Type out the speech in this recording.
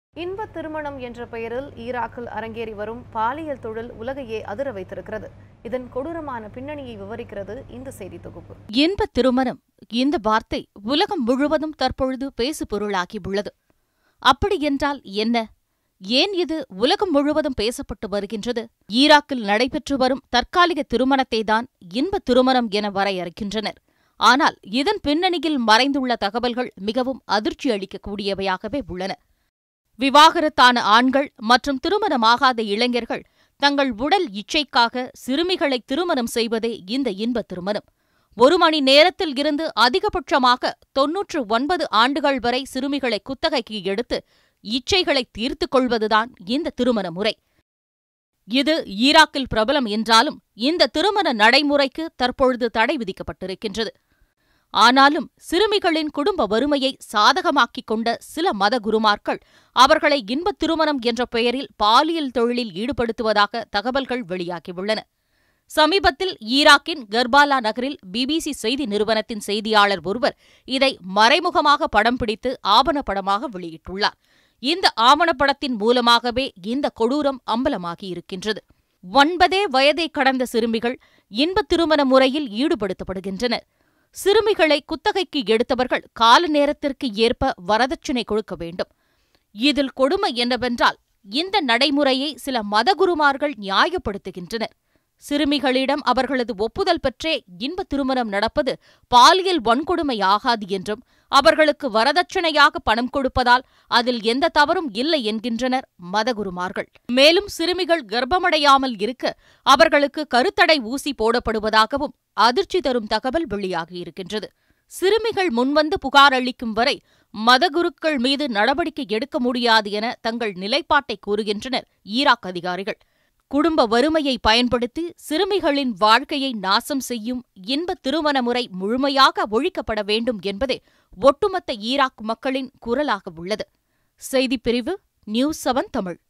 இன்ப திருமணம் என்ற பெயரில் ஈராக்கில் அரங்கேறி வரும் பாலியல் தொழில் உலகையே அதிர வைத்திருக்கிறது இதன் கொடூரமான பின்னணியை விவரிக்கிறது இந்த செய்தி தொகுப்பு இன்ப திருமணம் இந்த வார்த்தை உலகம் முழுவதும் தற்பொழுது பேசு பொருளாகி உள்ளது அப்படியென்றால் என்ன ஏன் இது உலகம் முழுவதும் பேசப்பட்டு வருகின்றது ஈராக்கில் நடைபெற்று வரும் தற்காலிக திருமணத்தை தான் இன்ப திருமணம் என வரையறுக்கின்றனர் ஆனால் இதன் பின்னணியில் மறைந்துள்ள தகவல்கள் மிகவும் அதிர்ச்சி அளிக்கக்கூடியவையாகவே உள்ளன விவாகரத்தான ஆண்கள் மற்றும் திருமணமாகாத இளைஞர்கள் தங்கள் உடல் இச்சைக்காக சிறுமிகளை திருமணம் செய்வதே இந்த இன்ப திருமணம் ஒரு மணி நேரத்தில் இருந்து அதிகபட்சமாக தொன்னூற்று ஒன்பது ஆண்டுகள் வரை சிறுமிகளை குத்தகைக்கு எடுத்து இச்சைகளை தீர்த்துக் கொள்வதுதான் இந்த திருமண முறை இது ஈராக்கில் பிரபலம் என்றாலும் இந்த திருமண நடைமுறைக்கு தற்பொழுது தடை விதிக்கப்பட்டிருக்கின்றது ஆனாலும் சிறுமிகளின் குடும்ப வறுமையை சாதகமாக்கிக் கொண்ட சில மத குருமார்கள் அவர்களை இன்பத் திருமணம் என்ற பெயரில் பாலியல் தொழிலில் ஈடுபடுத்துவதாக தகவல்கள் வெளியாகியுள்ளன சமீபத்தில் ஈராக்கின் கர்பாலா நகரில் பிபிசி செய்தி நிறுவனத்தின் செய்தியாளர் ஒருவர் இதை மறைமுகமாக படம் பிடித்து ஆவணப்படமாக வெளியிட்டுள்ளார் இந்த ஆவணப்படத்தின் மூலமாகவே இந்த கொடூரம் அம்பலமாகியிருக்கின்றது ஒன்பதே வயதை கடந்த சிறுமிகள் இன்பத் திருமண முறையில் ஈடுபடுத்தப்படுகின்றனர் சிறுமிகளை குத்தகைக்கு எடுத்தவர்கள் கால நேரத்திற்கு ஏற்ப வரதட்சணை கொடுக்க வேண்டும் இதில் கொடுமை என்னவென்றால் இந்த நடைமுறையை சில மதகுருமார்கள் நியாயப்படுத்துகின்றனர் சிறுமிகளிடம் அவர்களது ஒப்புதல் பெற்றே இன்ப திருமணம் நடப்பது பாலியல் வன்கொடுமையாகாது என்றும் அவர்களுக்கு வரதட்சணையாக பணம் கொடுப்பதால் அதில் எந்த தவறும் இல்லை என்கின்றனர் மதகுருமார்கள் மேலும் சிறுமிகள் கர்ப்பமடையாமல் இருக்க அவர்களுக்கு கருத்தடை ஊசி போடப்படுவதாகவும் அதிர்ச்சி தரும் தகவல் வெளியாகியிருக்கின்றது சிறுமிகள் முன்வந்து புகார் அளிக்கும் வரை மதகுருக்கள் மீது நடவடிக்கை எடுக்க முடியாது என தங்கள் நிலைப்பாட்டை கூறுகின்றனர் ஈராக் அதிகாரிகள் குடும்ப வறுமையை பயன்படுத்தி சிறுமிகளின் வாழ்க்கையை நாசம் செய்யும் இன்ப திருமண முறை முழுமையாக ஒழிக்கப்பட வேண்டும் என்பதே ஒட்டுமொத்த ஈராக் மக்களின் குரலாக உள்ளது செய்திப்பிரிவு நியூஸ் செவன் தமிழ்